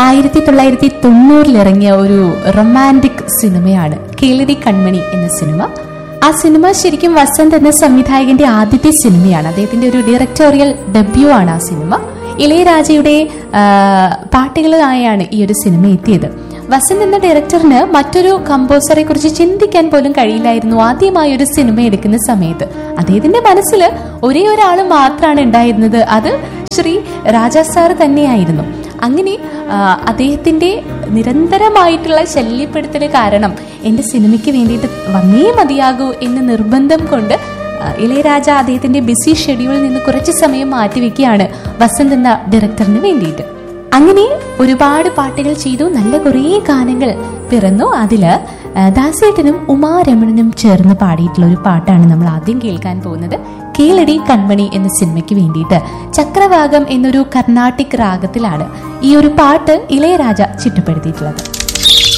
ആയിരത്തി തൊള്ളായിരത്തി തൊണ്ണൂറിൽ ഇറങ്ങിയ ഒരു റൊമാൻറ്റിക് സിനിമയാണ് കേളടി കൺമണി എന്ന സിനിമ ആ സിനിമ ശരിക്കും വസന്ത് എന്ന സംവിധായകന്റെ ആദ്യത്തെ സിനിമയാണ് അദ്ദേഹത്തിന്റെ ഒരു ഡയറക്ടോറിയൽ ഡെബ്യൂ ആണ് ആ സിനിമ ഇളയരാജയുടെ ആ, പാട്ടുകളായാണ് ഈ ഒരു സിനിമ എത്തിയത് വസന്ത് എന്ന ഡയറക്ടറിന് മറ്റൊരു കമ്പോസറെ കുറിച്ച് ചിന്തിക്കാൻ പോലും കഴിയില്ലായിരുന്നു ആദ്യമായി ഒരു സിനിമ എടുക്കുന്ന സമയത്ത് അദ്ദേഹത്തിന്റെ മനസ്സിൽ ഒരേ ഒരാൾ മാത്രമാണ് ഉണ്ടായിരുന്നത് അത് ശ്രീ രാജാ സാർ തന്നെയായിരുന്നു അങ്ങനെ ആ, അദ്ദേഹത്തിന്റെ നിരന്തരമായിട്ടുള്ള ശല്യപ്പെടുത്തൽ കാരണം എന്റെ സിനിമയ്ക്ക് വേണ്ടിയിട്ട് വന്നേ മതിയാകൂ എന്ന് നിർബന്ധം കൊണ്ട് ആ, ഇളയരാജ അദ്ദേഹത്തിന്റെ ബിസി ഷെഡ്യൂളിൽ നിന്ന് കുറച്ച് സമയം മാറ്റിവെക്കുകയാണ് വസന്ത് എന്ന ഡയറക്ടറിന് വേണ്ടിയിട്ട് അങ്ങനെ ഒരുപാട് പാട്ടുകൾ ചെയ്തു നല്ല കുറേ ഗാനങ്ങൾ പിറന്നു അതില് ആ, ദാസേട്ടനും ഉമാരമണനും ചേർന്ന് പാടിയിട്ടുള്ള ഒരു പാട്ടാണ് നമ്മൾ ആദ്യം കേൾക്കാൻ പോകുന്നത് കേളടി കൺമണി എന്ന സിനിമയ്ക്ക് വേണ്ടിയിട്ട് ചക്രവാകം എന്നൊരു കർണാട്ടിക് രാഗത്തിലാണ് ഈ ഒരു പാട്ട് ഇളയരാജ ചിട്ടപ്പെടുത്തിയിട്ടുള്ളത്